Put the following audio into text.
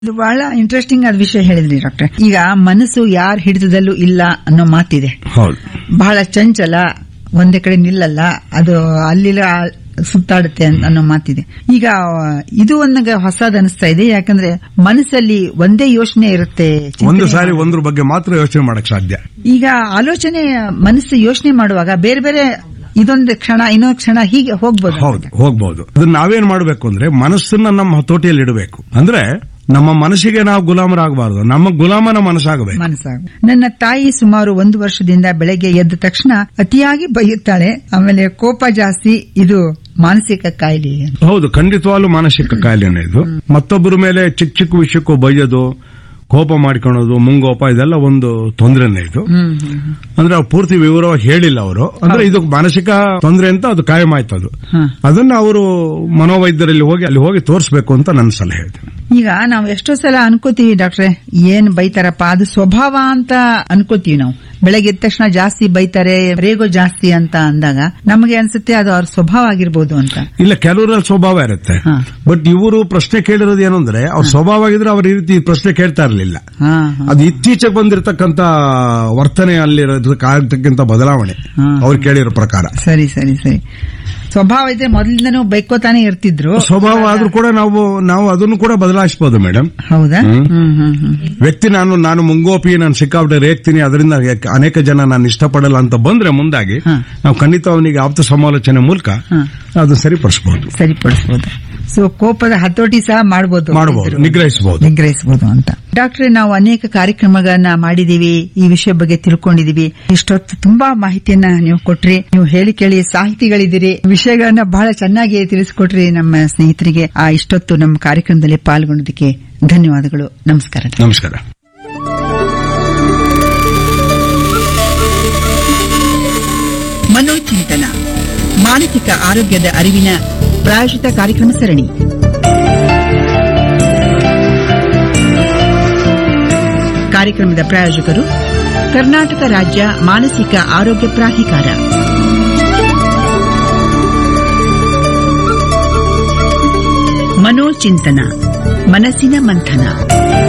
ಇದು ಬಹಳ ಇಂಟ್ರೆಸ್ಟಿಂಗ್ ಆದ ವಿಷಯ ಹೇಳಿದ್ರಿ ಡಾಕ್ಟರ್ ಈಗ ಮನಸ್ಸು ಯಾರ ಹಿಡಿತದಲ್ಲೂ ಇಲ್ಲ ಅನ್ನೋ ಮಾತಿದೆ ಹೌದು ಬಹಳ ಚಂಚಲ ಒಂದೇ ಕಡೆ ನಿಲ್ಲಲ್ಲ ಅದು ಅಲ್ಲಿಲ್ಲ ಸುತ್ತಾಡುತ್ತೆ ಅಂತ ಅನ್ನೋ ಮಾತಿದೆ ಈಗ ಇದು ಒಂದು ಹೊಸದ ಅನಿಸ್ತಾ ಇದೆ ಯಾಕಂದ್ರೆ ಮನಸ್ಸಲ್ಲಿ ಒಂದೇ ಯೋಚನೆ ಇರುತ್ತೆ ಚಿಂತನೆ ಒಂದು ಸಾರಿ ಒಂದ್ರ ಬಗ್ಗೆ ಮಾತ್ರ ಯೋಚನೆ ಮಾಡಕ್ ಸಾಧ್ಯ ಈಗ ಆಲೋಚನೆ ಮನಸ್ಸು ಯೋಚನೆ ಮಾಡುವಾಗ ಬೇರೆ ಬೇರೆ ಇದೊಂದು ಕ್ಷಣ ಇನ್ನೊಂದು ಕ್ಷಣ ಹೀಗೆ ಹೋಗ್ಬೋದು ಹೌದು ಹೋಗ್ಬಹುದು ಅದನ್ನ ನಾವೇನ್ ಮಾಡ್ಬೇಕು ಅಂದ್ರೆ ಮನಸ್ಸನ್ನ ನಮ್ಮ ಹತೋಟಿಯಲ್ಲಿ ಇಡಬೇಕು ಅಂದ್ರೆ ನಮ್ಮ ಮನಸ್ಸಿಗೆ ನಾವು ಗುಲಾಮರಾಗಬಾರದು ನಮ್ಮ ಗುಲಾಮನ ಮನಸ್ಸಾಗಬೇಕು ಮನಸ್ಸಾಗ ನನ್ನ ತಾಯಿ ಸುಮಾರು ಒಂದು ವರ್ಷದಿಂದ ಬೆಳಗ್ಗೆ ಎದ್ದ ತಕ್ಷಣ ಅತಿಯಾಗಿ ಬೈಯುತ್ತಾಳೆ ಆಮೇಲೆ ಕೋಪ ಜಾಸ್ತಿ ಇದು ಮಾನಸಿಕ ಕಾಯಿಲೆ ಹೌದು ಖಂಡಿತವಾಗ್ಲೂ ಮಾನಸಿಕ ಕಾಯಿಲೆನೇ ಇದು ಮತ್ತೊಬ್ಬರ ಮೇಲೆ ಚಿಕ್ಕ ಚಿಕ್ಕ ವಿಷಯಕ್ಕೂ ಬೈಯೋದು ಕೋಪ ಮಾಡ್ಕೊಳ್ಳೋದು ಮುಂಗೋಪ ಇದೆಲ್ಲ ಒಂದು ತೊಂದರೆನೇ ಇದು ಹ್ಮ್ ಹ್ಮ್ ಹ್ಮ್. ಅಂದ್ರೆ ಅವ್ರು ಪೂರ್ತಿ ವಿವರವಾಗಿ ಹೇಳಿಲ್ಲ ಅವರು ಅಂದ್ರೆ ಇದು ಮಾನಸಿಕ ತೊಂದರೆ ಅಂತ ಅದು ಕಾಯಂ ಆಯ್ತು ಅದು ಹ. ಅದನ್ನ ಅವರು ಮನೋವೈದ್ಯರಲ್ಲಿ ಹೋಗಿ ಅಲ್ಲಿ ಹೋಗಿ ತೋರಿಸಬೇಕು ಅಂತ ನನ್ನ ಸಲಹೆ ಇದೆ ಈಗ ನಾವು ಎಷ್ಟೋ ಸಲ ಅನ್ಕೋತೀವಿ ಡಾಕ್ಟ್ರೆ ಏನ್ ಬೈತಾರಪ್ಪ ಅದು ಸ್ವಭಾವ ಅಂತ ಅನ್ಕೋತೀವಿ ನಾವು ಬೆಳಗ್ಗೆ ಎದ್ದ ತಕ್ಷಣ ಜಾಸ್ತಿ ಬೈತಾರೆ ರೇಗೋ ಜಾಸ್ತಿ ಅಂತ ಅಂದಾಗ ನಮಗೆ ಅನ್ಸುತ್ತೆ ಅದು ಅವ್ರ ಸ್ವಭಾವ ಆಗಿರ್ಬೋದು ಅಂತ ಇಲ್ಲ ಕೆಲವರಲ್ಲಿ ಸ್ವಭಾವ ಇರುತ್ತೆ ಹ. ಬಟ್ ಇವರು ಪ್ರಶ್ನೆ ಕೇಳಿರೋದು ಏನು ಅಂದ್ರೆ ಅವ್ರ ಸ್ವಭಾವ ಆಗಿದ್ರೆ ಅವ್ರ ಈ ರೀತಿ ಪ್ರಶ್ನೆ ಕೇಳ್ತಾ ಇರಲಿಲ್ಲ ಹಾ ಹಾ ಅದು ಇತ್ತೀಚೆಗೆ ಬಂದಿರತಕ್ಕಂತ ವರ್ತನೆ ಅಲ್ಲಿರೋದಕ್ಕೆ ಆಗ್ತಕ್ಕಂತ ಬದಲಾವಣೆ ಹಾ. ಅವ್ರು ಕೇಳಿರೋ ಪ್ರಕಾರ ಸರಿ ಸರಿ ಸರಿ ಸ್ವಭಾವ ಇದ್ರೆ ಮೊದಲಿಂದನೂ ಬೈಕೋತಾನೆ ಇರ್ತಿದ್ರು ಸ್ವಭಾವ ಆದ್ರೂ ಕೂಡ ನಾವು ನಾವು ಅದನ್ನು ಕೂಡ ಬದಲಾಯಿಸಬಹುದು ಮೇಡಮ್ ಹೌದಾ ಹ್ಮ್. ಹ್ಮ್ ಹ್ಮ್ ಹ್ಮ್ ವ್ಯಕ್ತಿ ನಾನು ನಾನು ಮುಂಗೋಪಿ ನಾನು ಸಿಕ್ಕಾಪಟ್ಟೆ ರೇಗ್ತೀನಿ ಅದರಿಂದ ಅನೇಕ ಜನ ನಾನು ಇಷ್ಟಪಡಲ್ಲ ಅಂತ ಬಂದ್ರೆ ಮುಂದಾಗಿ ಹ. ನಾವು ಖಂಡಿತ ಅವನಿಗೆ ಆಪ್ತ ಸಮಾಲೋಚನೆ ಮೂಲಕ ಹ. ಅದು ಸರಿಪಡಿಸಬಹುದು ಸರಿಪಡಿಸಬಹುದು ಸೊ ಕೋಪದ ಹತೋಟಿ ಸಹ ಮಾಡಬಹುದು ಮಾಡಬಹುದು ನಿಗ್ರಹಿಸಬಹುದು ನಿಗ್ರಹಿಸಬಹುದು ಅಂತ ಡಾಕ್ಟ್ರೆ ನಾವು ಅನೇಕ ಕಾರ್ಯಕ್ರಮಗಳನ್ನ ಮಾಡಿದೀವಿ ಈ ವಿಷಯ ಬಗ್ಗೆ ತಿಳ್ಕೊಂಡಿದೀವಿ ಇಷ್ಟೊತ್ತು ತುಂಬಾ ಮಾಹಿತಿಯನ್ನ ನೀವು ಕೊಟ್ರಿ ನೀವು ಹೇಳಿ ಕೇಳಿ ಸಾಹಿತಿಗಳಿದ್ದೀರಿ ವಿಷಯಗಳನ್ನ ಬಹಳ ಚೆನ್ನಾಗಿ ತಿಳಿಸಿಕೊಟ್ರಿ ನಮ್ಮ ಸ್ನೇಹಿತರಿಗೆ ಆ ಇಷ್ಟೊತ್ತು ನಮ್ಮ ಕಾರ್ಯಕ್ರಮದಲ್ಲಿ ಪಾಲ್ಗೊಂಡದಕ್ಕೆ ಧನ್ಯವಾದಗಳು ನಮಸ್ಕಾರ ನಮಸ್ಕಾರ ಮನೋಚಿಂತನ ಮಾನಸಿಕ ಆರೋಗ್ಯದ ಅರಿವಿನ ಪ್ರಾಯೋಜಿತ ಕಾರ್ಯಕ್ರಮ ಸರಣಿ ಕಾರ್ಯಕ್ರಮದ ಪ್ರಾಯೋಜಕರು ಕರ್ನಾಟಕ ರಾಜ್ಯ ಮಾನಸಿಕ ಆರೋಗ್ಯ ಪ್ರಾಧಿಕಾರ ಮನೋಚಿಂತನ ಮನಸ್ಸಿನ ಮಂಥನ